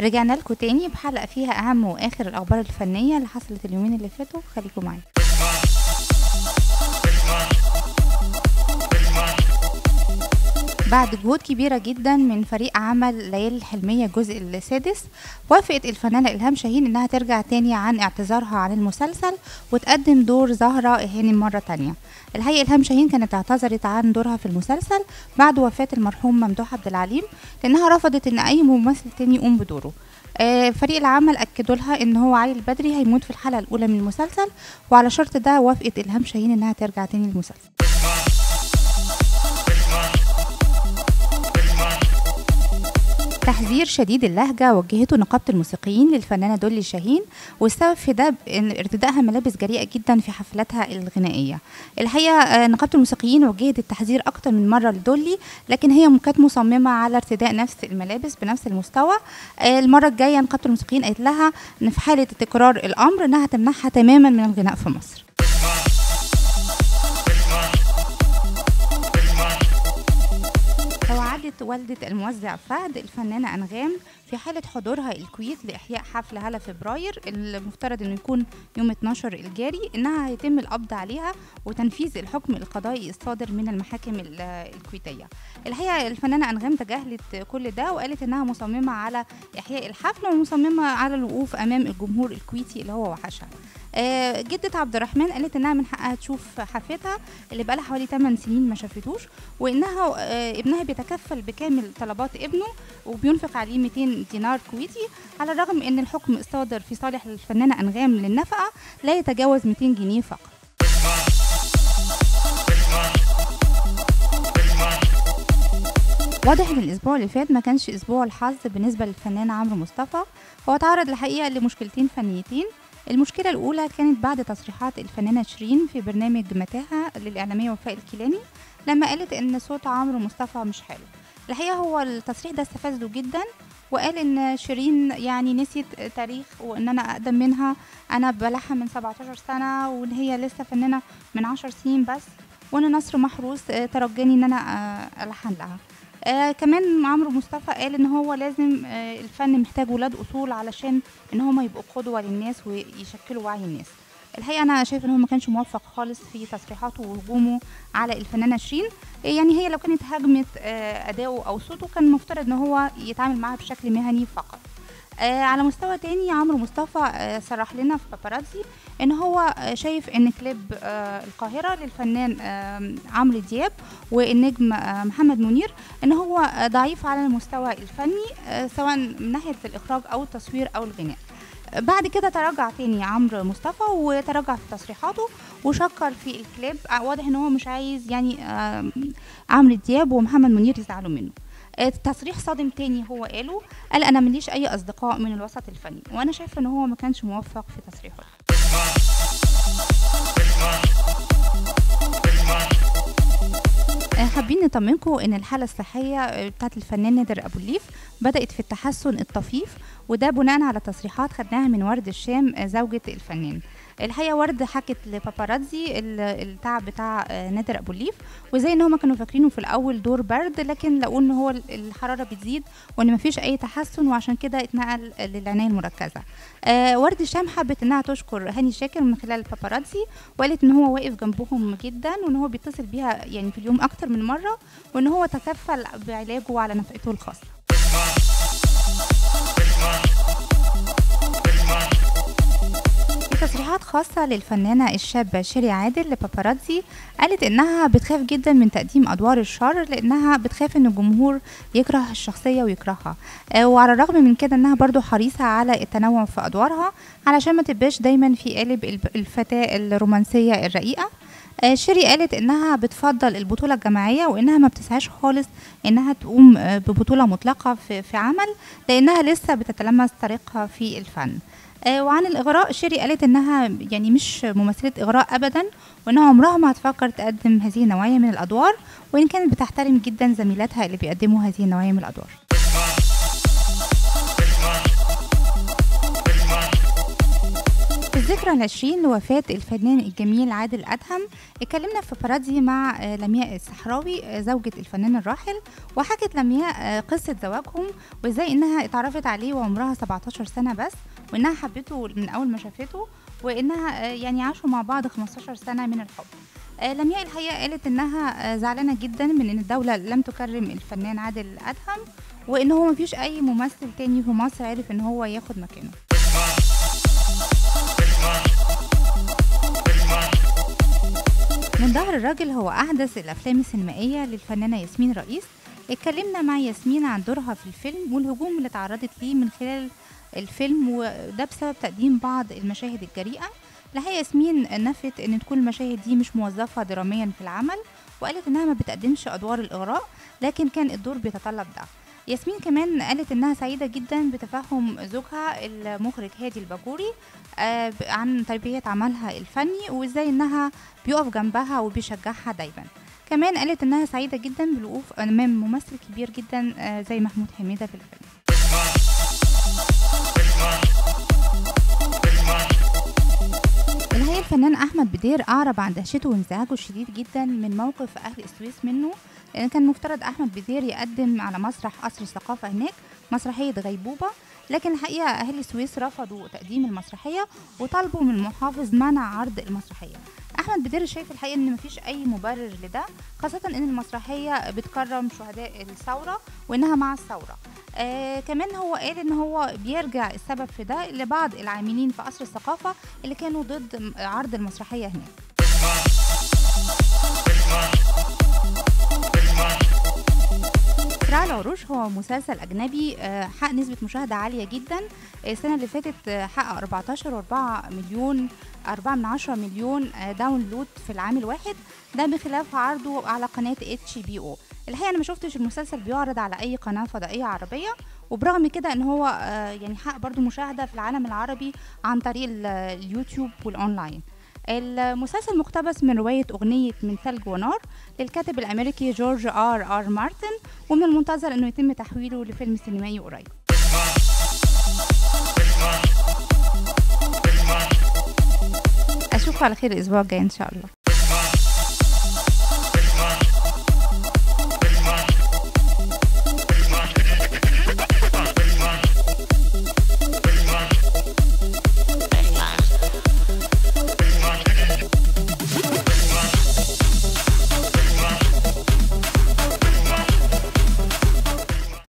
رجعنا لكم تاني بحلقة فيها أهم وآخر الأخبار الفنية اللي حصلت اليومين اللي فاتوا خليكم معايا بعد جهود كبيرة جدا من فريق عمل ليالي الحلمية الجزء السادس وافقت الفنانة إلهام شاهين إنها ترجع تاني عن اعتذارها عن المسلسل وتقدم دور زهرة هانم مرة تانية الحقيقة إلهام شاهين كانت اعتذرت عن دورها في المسلسل بعد وفاة المرحوم ممدوح عبد العليم لأنها رفضت إن أي ممثل تاني يقوم بدوره آه، فريق العمل أكدوا لها إن هو علي البدري هيموت في الحلقة الأولى من المسلسل وعلى شرط ده وافقت إلهام شاهين إنها ترجع تاني للمسلسل تحذير شديد اللهجة وجهته نقابة الموسيقيين للفنانة دولي شاهين والسبب في ده إن ارتدائها ملابس جريئة جدا في حفلاتها الغنائية الحقيقة آه، نقابة الموسيقيين وجهت التحذير أكتر من مرة لدولي لكن هي كانت مصممة على ارتداء نفس الملابس بنفس المستوى آه، المرة الجاية نقابة الموسيقيين قالت لها إن في حالة تكرار الأمر إنها تمنعها تماما من الغناء في مصر توعدت والدة الموزع فهد الفنانة أنغام في حالة حضورها الكويت لإحياء حفل هلا فبراير المفترض إنه يكون يوم 12 الجاري إنها هيتم القبض عليها وتنفيذ الحكم القضائي الصادر من المحاكم ال- الكويتية. الحقيقة الفنانة أنغام تجاهلت كل ده وقالت إنها مصممة على إحياء الحفل ومصممة على الوقوف أمام الجمهور الكويتي اللي هو وحشها. آه، جدة عبد الرحمن قالت انها من حقها تشوف حفيدها اللي بقالها حوالي 8 سنين ما شافتوش وانها آه، ابنها بيتكفل بكامل طلبات ابنه وبينفق عليه 200 دينار كويتي على الرغم ان الحكم الصادر في صالح الفنانة انغام للنفقة لا يتجاوز 200 جنيه فقط واضح ان الاسبوع اللي فات ما كانش اسبوع الحظ بالنسبه للفنان عمرو مصطفى هو تعرض الحقيقه لمشكلتين فنيتين المشكلة الأولى كانت بعد تصريحات الفنانة شيرين في برنامج متاهة للإعلامية وفاء الكيلاني لما قالت إن صوت عمرو مصطفى مش حلو الحقيقة هو التصريح ده استفزه جدا وقال إن شيرين يعني نسيت تاريخ وإن أنا أقدم منها أنا بلحن من 17 سنة وإن هي لسه فنانة من 10 سنين بس وأنا نصر محروس آه، ترجاني إن أنا آه، ألحن لها آه كمان عمرو مصطفى قال ان هو لازم آه الفن محتاج ولاد اصول علشان ان هم يبقوا قدوه للناس ويشكلوا وعي الناس الحقيقه انا شايفه ان هو ما كانش موفق خالص في تصريحاته وهجومه على الفنانه شيرين يعني هي لو كانت هاجمت آه اداؤه او صوته كان المفترض ان هو يتعامل معاها بشكل مهني فقط آه على مستوى تاني عمرو مصطفى آه صرح لنا في باباراتزي ان هو آه شايف ان كليب آه القاهره للفنان آه عمرو دياب والنجم آه محمد منير ان هو آه ضعيف على المستوى الفني آه سواء من ناحيه الاخراج او التصوير او الغناء آه، بعد كده تراجع تاني عمرو مصطفى وتراجع في تصريحاته وشكر في الكليب آه، واضح ان هو مش عايز يعني آه، عمرو دياب ومحمد منير يزعلوا منه آه، تصريح صادم تاني هو قاله قال انا ماليش اي اصدقاء من الوسط الفني وانا شايفه ان هو ما كانش موفق في تصريحه آه، حابين نطمنكم ان الحاله الصحيه آه، بتاعت الفنان نادر ابو الليف بدات في التحسن الطفيف وده بناء على تصريحات خدناها من ورد الشام آه، زوجة الفنان الحقيقه ورد حكت لباباراتزي ال- التعب بتاع آه، نادر ابو الليف وزي ان هما كانوا فاكرينه في الاول دور برد لكن لقوا ان هو ال- الحراره بتزيد وان مفيش اي تحسن وعشان كده اتنقل للعنايه المركزه آه ورد الشام حبت انها تشكر هاني شاكر من خلال الباباراتزي وقالت ان هو واقف جنبهم جدا وان هو بيتصل بيها يعني في اليوم اكتر من مره وان هو تكفل بعلاجه على نفقته الخاصه في تصريحات خاصة للفنانة الشابة شيري عادل لباباراتزي قالت إنها بتخاف جدا من تقديم أدوار الشر لأنها بتخاف إن الجمهور يكره الشخصية ويكرهها آه، وعلى الرغم من كده إنها برضو حريصة على التنوع في أدوارها علشان ما تبقاش دايما في قالب الب- الفتاة الرومانسية الرقيقة آه، شيري قالت انها بتفضل البطوله الجماعيه وانها ما بتسعاش خالص انها تقوم آه، ببطوله مطلقه في, في عمل لانها لسه بتتلمس طريقها في الفن آه، وعن الاغراء شيري قالت انها يعني مش ممثله اغراء ابدا وانها عمرها ما هتفكر تقدم هذه النوعيه من الادوار وان كانت بتحترم جدا زميلاتها اللي بيقدموا هذه النوعيه من الادوار في الذكرى العشرين لوفاة الفنان الجميل عادل أدهم اتكلمنا في بارادي مع آه، لمياء الصحراوي آه، زوجة الفنان الراحل وحكت لمياء آه، قصة زواجهم وازاي انها اتعرفت عليه وعمرها 17 سنة بس وانها حبته من اول ما شافته وانها آه، يعني عاشوا مع بعض 15 سنة من الحب آه، لمياء الحقيقة قالت انها آه، زعلانة جدا من ان الدولة لم تكرم الفنان عادل أدهم وان هو مفيش اي ممثل تاني في مصر عرف ان هو ياخد مكانه من ظهر الراجل هو أحدث الأفلام السينمائية للفنانة ياسمين رئيس اتكلمنا مع ياسمين عن دورها في الفيلم والهجوم اللي تعرضت ليه من خلال الفيلم وده بسبب تقديم بعض المشاهد الجريئة الحقيقة ياسمين نفت ان تكون المشاهد دي مش موظفة دراميا في العمل وقالت انها ما بتقدمش ادوار الاغراء لكن كان الدور بيتطلب ده ياسمين كمان قالت انها سعيده جدا بتفهم زوجها المخرج هادي الباجوري آه، ب- عن تربيه عملها الفني وازاي انها بيقف جنبها وبيشجعها دايما كمان قالت انها سعيده جدا بالوقوف امام ممثل كبير جدا آه، زي محمود حميده في الفيلم الحقيقة الفنان أحمد بدير أعرب عن دهشته وانزعاجه الشديد جدا من موقف أهل السويس منه لأن كان مفترض أحمد بدير يقدم على مسرح قصر الثقافة هناك مسرحية غيبوبة لكن الحقيقة أهل السويس رفضوا تقديم المسرحية وطالبوا من المحافظ منع عرض المسرحية أحمد بدير شايف الحقيقة إن مفيش أي مبرر لده خاصة إن المسرحية بتكرم شهداء الثورة وإنها مع الثورة آه كمان هو قال إن هو بيرجع السبب في ده لبعض العاملين في قصر الثقافة اللي كانوا ضد م- عرض المسرحية هناك صراع العروش هو مسلسل أجنبي آه، حقق نسبة مشاهدة عالية جدا السنة اللي فاتت آه، حقق 14 و4 مليون 4 من 10 مليون آه، داونلود في العام الواحد ده بخلاف عرضه على قناة اتش بي او الحقيقة أنا ما شفتش المسلسل بيعرض على أي قناة فضائية عربية وبرغم كده ان هو آه، يعني حقق برضو مشاهدة في العالم العربي عن طريق ال- اليوتيوب والأونلاين المسلسل مقتبس من رواية أغنية من ثلج ونار للكاتب الأمريكي جورج آر آر مارتن ومن المنتظر أنه يتم تحويله لفيلم سينمائي قريب أشوفكم على خير الأسبوع الجاي إن شاء الله